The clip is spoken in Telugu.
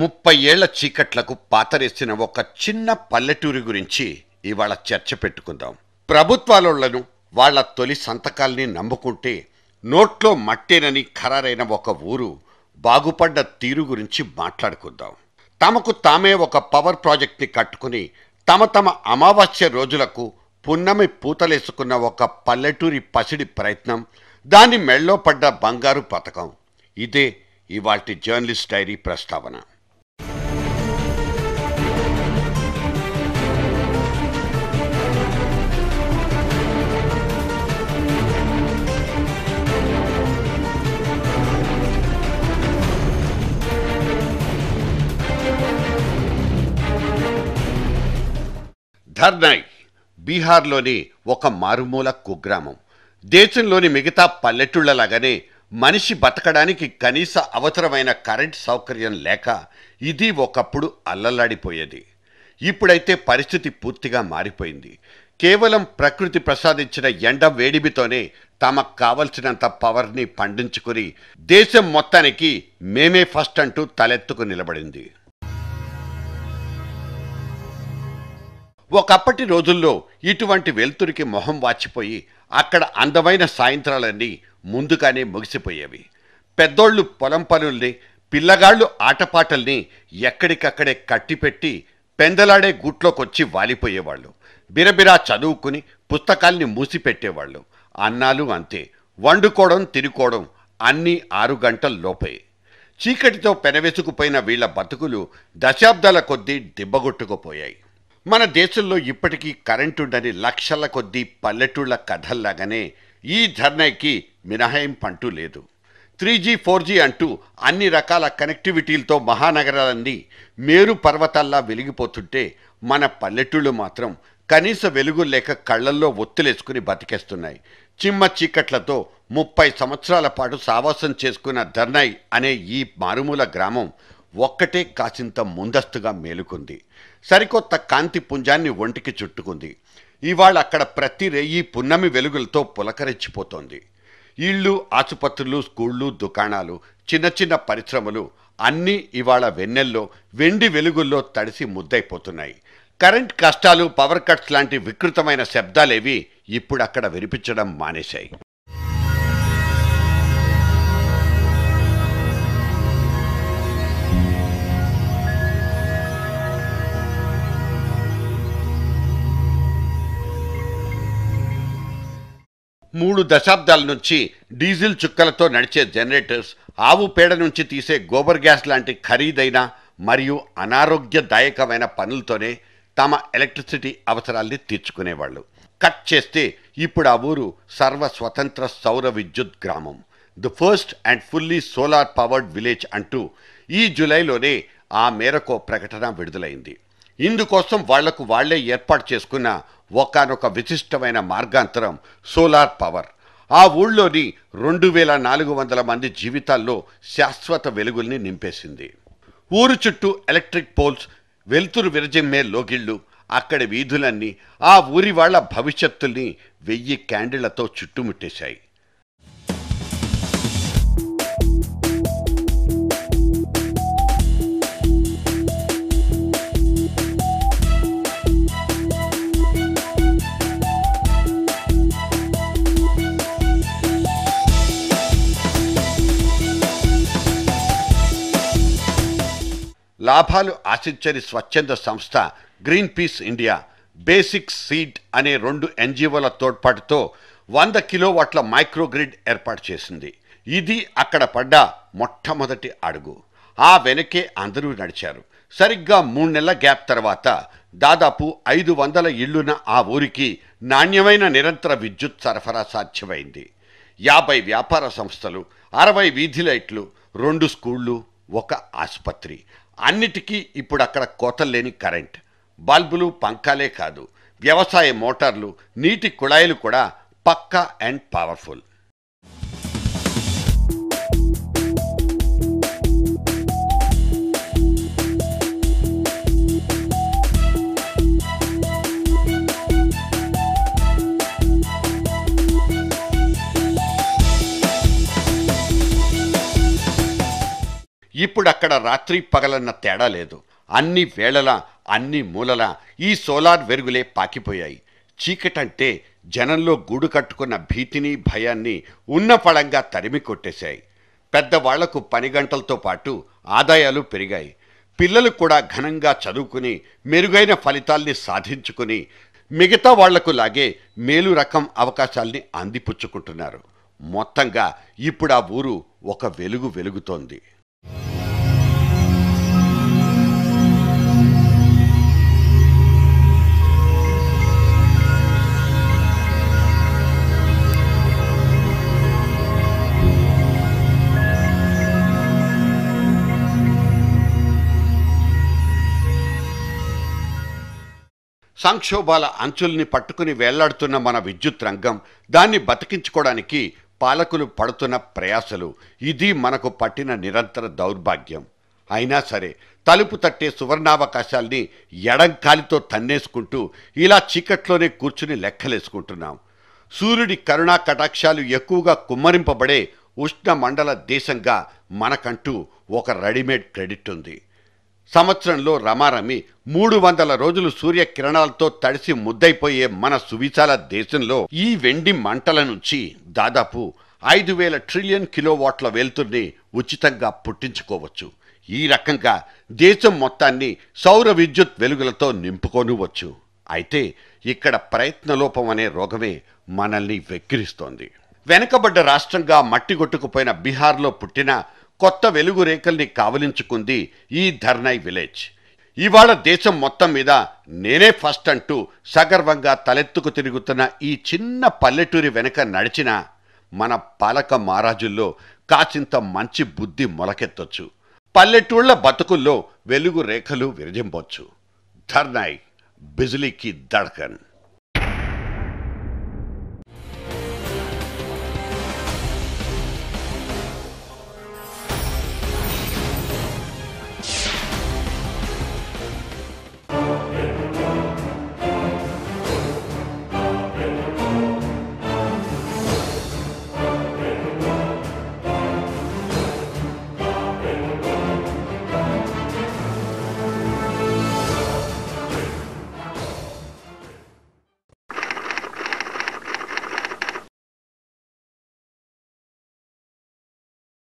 ముప్పై ఏళ్ల చీకట్లకు పాతరేసిన ఒక చిన్న పల్లెటూరి గురించి ఇవాళ చర్చ పెట్టుకుందాం ప్రభుత్వాలను వాళ్ళ తొలి సంతకాల్ని నమ్ముకుంటే నోట్లో మట్టేనని ఖరారైన ఒక ఊరు బాగుపడ్డ తీరు గురించి మాట్లాడుకుందాం తమకు తామే ఒక పవర్ ప్రాజెక్ట్ని కట్టుకుని తమ తమ అమావాస్య రోజులకు పున్నమి పూతలేసుకున్న ఒక పల్లెటూరి పసిడి ప్రయత్నం దాని మెళ్ళో పడ్డ బంగారు పథకం ఇదే ఇవాల్టి జర్నలిస్ట్ డైరీ ప్రస్తావన ధర్నాయ్ బీహార్లోని ఒక మారుమూల కుగ్రామం దేశంలోని మిగతా పల్లెటూళ్ళలాగానే మనిషి బతకడానికి కనీస అవసరమైన కరెంట్ సౌకర్యం లేక ఇది ఒకప్పుడు అల్లలాడిపోయేది ఇప్పుడైతే పరిస్థితి పూర్తిగా మారిపోయింది కేవలం ప్రకృతి ప్రసాదించిన ఎండ వేడిమితోనే తమకు కావలసినంత పవర్ని పండించుకుని దేశం మొత్తానికి మేమే ఫస్ట్ అంటూ తలెత్తుకు నిలబడింది ఒకప్పటి రోజుల్లో ఇటువంటి వెలుతురికి మొహం వాచిపోయి అక్కడ అందమైన సాయంత్రాలన్నీ ముందుగానే ముగిసిపోయేవి పెద్దోళ్ళు పొలం పనుల్ని పిల్లగాళ్ళు ఆటపాటల్ని ఎక్కడికక్కడే కట్టిపెట్టి పెందలాడే గూట్లోకొచ్చి వాలిపోయేవాళ్ళు బిరబిరా చదువుకుని పుస్తకాల్ని మూసిపెట్టేవాళ్ళు అన్నాలు అంతే వండుకోవడం తినుకోవడం అన్నీ ఆరు గంటల లోపే చీకటితో పెనవేసుకుపోయిన వీళ్ళ బతుకులు దశాబ్దాల కొద్దీ దిబ్బగొట్టుకుపోయాయి మన దేశంలో ఇప్పటికీ కరెంటుండని లక్షల కొద్దీ పల్లెటూళ్ళ కథల్లాగానే ఈ ధర్నాకి మినహాయింపు అంటూ లేదు త్రీ జీ ఫోర్ జీ అంటూ అన్ని రకాల కనెక్టివిటీలతో మహానగరాలన్నీ మేరు పర్వతాల్లా వెలిగిపోతుంటే మన పల్లెటూళ్ళు మాత్రం కనీస వెలుగు లేక కళ్ళల్లో ఒత్తులేసుకుని బతికేస్తున్నాయి చిమ్మ చీకట్లతో ముప్పై సంవత్సరాల పాటు సావాసం చేసుకున్న ధర్నాయ్ అనే ఈ మారుమూల గ్రామం ఒక్కటే కాసింత ముందస్తుగా మేలుకుంది సరికొత్త కాంతి పుంజాన్ని ఒంటికి చుట్టుకుంది ఇవాళ అక్కడ ప్రతి రెయ్యి పున్నమి వెలుగులతో పులకరించిపోతోంది ఇళ్ళు ఆసుపత్రులు స్కూళ్ళు దుకాణాలు చిన్న చిన్న పరిశ్రమలు అన్నీ ఇవాళ వెన్నెల్లో వెండి వెలుగుల్లో తడిసి ముద్దైపోతున్నాయి కరెంట్ కష్టాలు పవర్ కట్స్ లాంటి వికృతమైన శబ్దాలేవి ఇప్పుడు అక్కడ వినిపించడం మానేశాయి మూడు దశాబ్దాల నుంచి డీజిల్ చుక్కలతో నడిచే జనరేటర్స్ ఆవు పేడ నుంచి తీసే గోబర్ గ్యాస్ లాంటి ఖరీదైన మరియు అనారోగ్యదాయకమైన పనులతోనే తమ ఎలక్ట్రిసిటీ అవసరాల్ని తీర్చుకునేవాళ్ళు కట్ చేస్తే ఇప్పుడు ఆ ఊరు సర్వ స్వతంత్ర సౌర విద్యుత్ గ్రామం the first and fully solar powered village అంటూ ఈ జూలైలోనే ఆ మేరకు ప్రకటన విడుదలైంది ఇందుకోసం వాళ్లకు వాళ్లే ఏర్పాటు చేసుకున్న ఒకనొక విశిష్టమైన మార్గాంతరం సోలార్ పవర్ ఆ ఊళ్ళోని రెండు వేల నాలుగు వందల మంది జీవితాల్లో శాశ్వత వెలుగుల్ని నింపేసింది ఊరు చుట్టూ ఎలక్ట్రిక్ పోల్స్ వెలుతురు విరజిమ్మే లోగిళ్ళు అక్కడి వీధులన్నీ ఆ ఊరి వాళ్ళ భవిష్యత్తుల్ని వెయ్యి క్యాండిళ్లతో చుట్టుముట్టేశాయి లాభాలు ఆశించని స్వచ్ఛంద సంస్థ Greenpeace India basic seed అనే రెండు ఎన్జిఓల తోడ్పాటుతో వంద కిలోవాట్ల మైక్రోగ్రిడ్ ఏర్పాటు చేసింది ఇది అక్కడ పడ్డ మొట్టమొదటి అడుగు ఆ వెనకే అందరూ నడిచారు సరిగ్గా మూడు నెలల గ్యాప్ తర్వాత దాదాపు ఐదు వందల ఇళ్లున్న ఆ ఊరికి నాణ్యమైన నిరంతర విద్యుత్ సరఫరా సాధ్యమైంది యాభై వ్యాపార సంస్థలు అరవై వీధి లైట్లు రెండు స్కూళ్ళు ఒక ఆసుపత్రి అన్నిటికీ ఇప్పుడు అక్కడ కోతల్లేని కరెంట్ బల్బులు పంకాలే కాదు వ్యవసాయ మోటార్లు నీటి కుళాయిలు కూడా పక్కా అండ్ పవర్ఫుల్ ఇప్పుడు అక్కడ రాత్రి పగలన్న తేడా లేదు అన్ని వేళలా అన్ని మూలలా ఈ సోలార్ వెలుగులే పాకిపోయాయి చీకటంటే జనంలో గూడు కట్టుకున్న భీతిని భయాన్ని ఉన్న పళంగా తరిమి కొట్టేశాయి పెద్దవాళ్లకు పని గంటలతో పాటు ఆదాయాలు పెరిగాయి పిల్లలు కూడా ఘనంగా చదువుకుని మెరుగైన ఫలితాల్ని సాధించుకుని మిగతా వాళ్లకు లాగే మేలు రకం అవకాశాల్ని అందిపుచ్చుకుంటున్నారు మొత్తంగా ఇప్పుడు ఆ ఊరు ఒక వెలుగు వెలుగుతోంది సంక్షోభాల అంచుల్ని పట్టుకుని వేళ్లాడుతున్న మన విద్యుత్ రంగం దాన్ని బతికించుకోవడానికి పాలకులు పడుతున్న ప్రయాసలు ఇది మనకు పట్టిన నిరంతర దౌర్భాగ్యం అయినా సరే తలుపు తట్టే సువర్ణావకాశాల్ని ఎడంకాలితో తన్నేసుకుంటూ ఇలా చీకట్లోనే కూర్చుని లెక్కలేసుకుంటున్నాం సూర్యుడి కరుణా కటాక్షాలు ఎక్కువగా కుమ్మరింపబడే ఉష్ణ మండల దేశంగా మనకంటూ ఒక రెడీమేడ్ క్రెడిట్ ఉంది సంవత్సరంలో రమారమి మూడు వందల రోజులు సూర్యకిరణాలతో తడిసి ముద్దైపోయే మన సువిశాల దేశంలో ఈ వెండి మంటల నుంచి దాదాపు ఐదు వేల ట్రిలియన్ కిలోవాట్ల వెలుతుర్ని ఉచితంగా పుట్టించుకోవచ్చు ఈ రకంగా దేశం మొత్తాన్ని సౌర విద్యుత్ వెలుగులతో నింపుకోనువచ్చు అయితే ఇక్కడ ప్రయత్నలోపం అనే రోగమే మనల్ని వెక్కిరిస్తోంది వెనుకబడ్డ రాష్ట్రంగా మట్టిగొట్టుకుపోయిన బీహార్లో పుట్టిన కొత్త వెలుగు రేఖల్ని కావలించుకుంది ఈ ధర్నై విలేజ్ ఇవాళ దేశం మొత్తం మీద నేనే ఫస్ట్ అంటూ సగర్వంగా తలెత్తుకు తిరుగుతున్న ఈ చిన్న పల్లెటూరి వెనక నడిచిన మన పాలక మహారాజుల్లో కాసింత మంచి బుద్ధి మొలకెత్తొచ్చు పల్లెటూళ్ల బతుకుల్లో వెలుగు రేఖలు విరజింపొచ్చు ధర్నాయ్ బిజిలీకి దడకన్